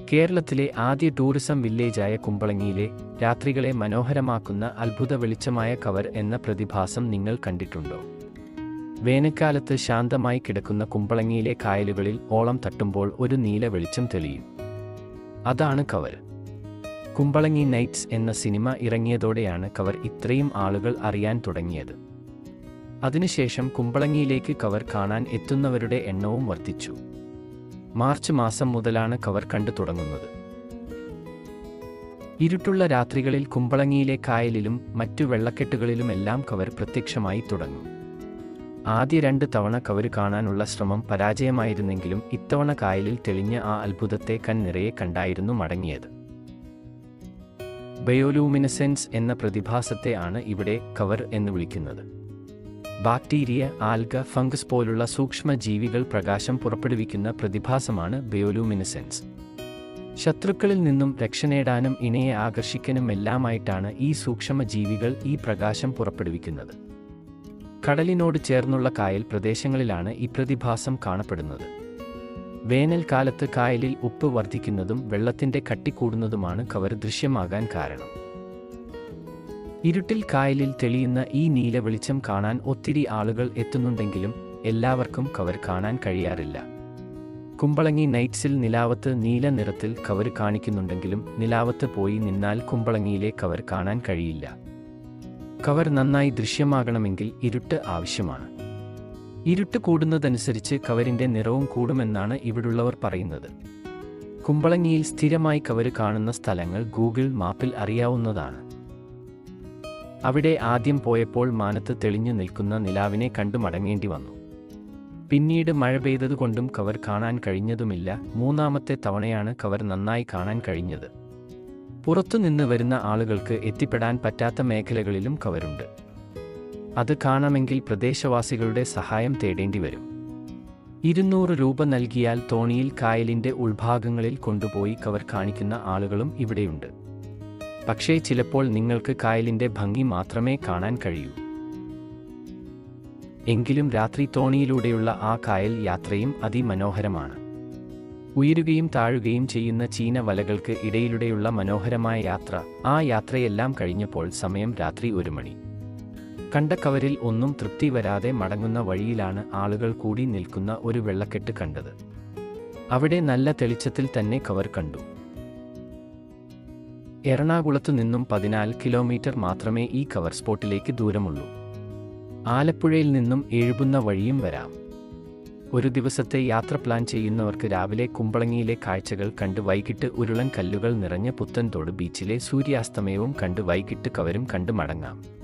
കേരളത്തിലെ ആദ്യ ടൂറിസം വില്ലേജായ കുമ്പളങ്ങിയിലെ രാത്രികളെ മനോഹരമാക്കുന്ന അത്ഭുത വെളിച്ചമായ കവർ എന്ന പ്രതിഭാസം നിങ്ങൾ കണ്ടിട്ടുണ്ടോ വേനൽക്കാലത്ത് ശാന്തമായി കിടക്കുന്ന കുമ്പളങ്ങിയിലെ കായലുകളിൽ ഓളം തട്ടുമ്പോൾ ഒരു നീല വെളിച്ചം തെളിയും അതാണ് കവർ കുമ്പളങ്ങി നൈറ്റ്സ് എന്ന സിനിമ ഇറങ്ങിയതോടെയാണ് കവർ ഇത്രയും ആളുകൾ അറിയാൻ തുടങ്ങിയത് അതിനുശേഷം കുമ്പളങ്ങിയിലേക്ക് കവർ കാണാൻ എത്തുന്നവരുടെ എണ്ണവും വർദ്ധിച്ചു മാർച്ച് മാസം മുതലാണ് കവർ കണ്ടു തുടങ്ങുന്നത് ഇരുട്ടുള്ള രാത്രികളിൽ കുമ്പളങ്ങിയിലെ കായലിലും മറ്റു വെള്ളക്കെട്ടുകളിലുമെല്ലാം കവർ പ്രത്യക്ഷമായി തുടങ്ങും ആദ്യ രണ്ട് തവണ കവർ കാണാനുള്ള ശ്രമം പരാജയമായിരുന്നെങ്കിലും ഇത്തവണ കായലിൽ തെളിഞ്ഞ ആ അത്ഭുതത്തെ കൺ നിറയെ കണ്ടായിരുന്നു മടങ്ങിയത് ബയോലൂമിനസെൻസ് എന്ന പ്രതിഭാസത്തെ ആണ് ഇവിടെ കവർ എന്ന് വിളിക്കുന്നത് ബാക്ടീരിയ ആൽഗ ഫംഗസ് പോലുള്ള സൂക്ഷ്മ ജീവികൾ പ്രകാശം പുറപ്പെടുവിക്കുന്ന പ്രതിഭാസമാണ് ബയോലൂമിനസെൻസ് ശത്രുക്കളിൽ നിന്നും രക്ഷ നേടാനും ഇണയെ ആകർഷിക്കാനുമെല്ലാമായിട്ടാണ് ഈ സൂക്ഷ്മ ജീവികൾ ഈ പ്രകാശം പുറപ്പെടുവിക്കുന്നത് കടലിനോട് ചേർന്നുള്ള കായൽ പ്രദേശങ്ങളിലാണ് ഈ പ്രതിഭാസം കാണപ്പെടുന്നത് വേനൽക്കാലത്ത് കായലിൽ ഉപ്പ് വർദ്ധിക്കുന്നതും വെള്ളത്തിന്റെ കട്ടി കൂടുന്നതുമാണ് കവർ ദൃശ്യമാകാൻ കാരണം ഇരുട്ടിൽ കായലിൽ തെളിയുന്ന ഈ നീല വെളിച്ചം കാണാൻ ഒത്തിരി ആളുകൾ എത്തുന്നുണ്ടെങ്കിലും എല്ലാവർക്കും കവർ കാണാൻ കഴിയാറില്ല കുമ്പളങ്ങി നൈറ്റ്സിൽ നിലാവത്ത് നീല നിറത്തിൽ കവർ കാണിക്കുന്നുണ്ടെങ്കിലും നിലാവത്ത് പോയി നിന്നാൽ കുമ്പളങ്ങിയിലെ കവർ കാണാൻ കഴിയില്ല കവർ നന്നായി ദൃശ്യമാകണമെങ്കിൽ ഇരുട്ട് ആവശ്യമാണ് ഇരുട്ട് കൂടുന്നതനുസരിച്ച് കവരിന്റെ നിറവും കൂടുമെന്നാണ് ഇവിടുള്ളവർ പറയുന്നത് കുമ്പളങ്ങിയിൽ സ്ഥിരമായി കവര് കാണുന്ന സ്ഥലങ്ങൾ ഗൂഗിൾ മാപ്പിൽ അറിയാവുന്നതാണ് അവിടെ ആദ്യം പോയപ്പോൾ മാനത്ത് തെളിഞ്ഞു നിൽക്കുന്ന നിലാവിനെ കണ്ടു മടങ്ങേണ്ടി വന്നു പിന്നീട് മഴ പെയ്തതുകൊണ്ടും കവർ കാണാൻ കഴിഞ്ഞതുമില്ല മൂന്നാമത്തെ തവണയാണ് കവർ നന്നായി കാണാൻ കഴിഞ്ഞത് പുറത്തുനിന്ന് വരുന്ന ആളുകൾക്ക് എത്തിപ്പെടാൻ പറ്റാത്ത മേഖലകളിലും കവരുണ്ട് അത് കാണാമെങ്കിൽ പ്രദേശവാസികളുടെ സഹായം തേടേണ്ടി വരും ഇരുന്നൂറ് രൂപ നൽകിയാൽ തോണിയിൽ കായലിന്റെ ഉൾഭാഗങ്ങളിൽ കൊണ്ടുപോയി കവർ കാണിക്കുന്ന ആളുകളും ഇവിടെയുണ്ട് പക്ഷേ ചിലപ്പോൾ നിങ്ങൾക്ക് കായലിന്റെ ഭംഗി മാത്രമേ കാണാൻ കഴിയൂ എങ്കിലും രാത്രി തോണിയിലൂടെയുള്ള ആ കായൽ യാത്രയും അതിമനോഹരമാണ് ഉയരുകയും താഴുകയും ചെയ്യുന്ന ചീന വലകൾക്ക് ഇടയിലൂടെയുള്ള മനോഹരമായ യാത്ര ആ യാത്രയെല്ലാം കഴിഞ്ഞപ്പോൾ സമയം രാത്രി ഒരു മണി കണ്ട കവരിൽ ഒന്നും തൃപ്തി വരാതെ മടങ്ങുന്ന വഴിയിലാണ് ആളുകൾ കൂടി നിൽക്കുന്ന ഒരു വെള്ളക്കെട്ട് കണ്ടത് അവിടെ നല്ല തെളിച്ചത്തിൽ തന്നെ കവർ കണ്ടു എറണാകുളത്തു നിന്നും പതിനാല് കിലോമീറ്റർ മാത്രമേ ഈ കവർ സ്പോട്ടിലേക്ക് ദൂരമുള്ളൂ ആലപ്പുഴയിൽ നിന്നും എഴുപുന്ന വഴിയും വരാം ഒരു ദിവസത്തെ യാത്ര പ്ലാൻ ചെയ്യുന്നവർക്ക് രാവിലെ കുമ്പളങ്ങിയിലെ കാഴ്ചകൾ കണ്ട് വൈകിട്ട് ഉരുളൻ കല്ലുകൾ നിറഞ്ഞ പുത്തൻതോട് ബീച്ചിലെ സൂര്യാസ്തമയവും കണ്ട് വൈകിട്ട് കവരും കണ്ട് മടങ്ങാം